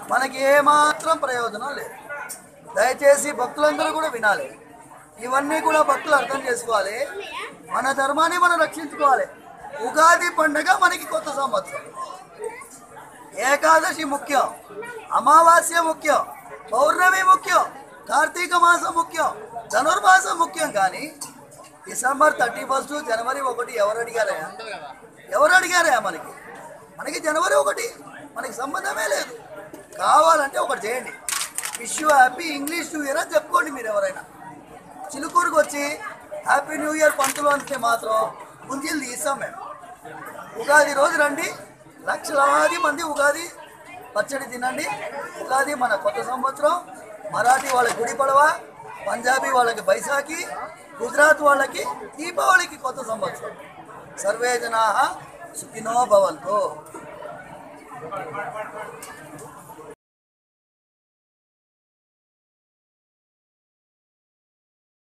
మనకి ఏమాత్రం ప్రయోజనం లేదు దయచేసి భక్తులందరూ కూడా వినాలి ఇవన్నీ కూడా భక్తులు అర్థం చేసుకోవాలి మన ధర్మాన్ని మనం రక్షించుకోవాలి ఉగాది పండుగ మనకి కొత్త సంవత్సరం ఏకాదశి ముఖ్యం అమావాస్య ముఖ్యం పౌర్ణమి ముఖ్యం కార్తీక మాసం ముఖ్యం ధనుర్మాసం ముఖ్యం కానీ డిసెంబర్ థర్టీ ఫస్ట్ జనవరి ఒకటి ఎవరు అడిగారా ఎవరు అడిగారా మనకి మనకి జనవరి ఒకటి మనకి సంబంధమే లేదు కావాలంటే ఒకటి చేయండి wish you happy English new year అని చెప్పుకోండి మీరు ఎవరైనా చిలుకూరుకు వచ్చి హ్యాపీ న్యూ ఇయర్ పంతులు అంటే మాత్రం పుంజీలు తీస్తాం మేము ఉగాది రోజు రండి లక్షలాది మంది ఉగాది పచ్చడి తినండి ఉగాది మన కొత్త సంవత్సరం మరాఠీ వాళ్ళకి గుడి పడవ పంజాబీ వాళ్ళకి బైసాఖి గుజరాత్ వాళ్ళకి దీపావళికి కొత్త సంవత్సరం సర్వే జనా సుఖినో భవంతు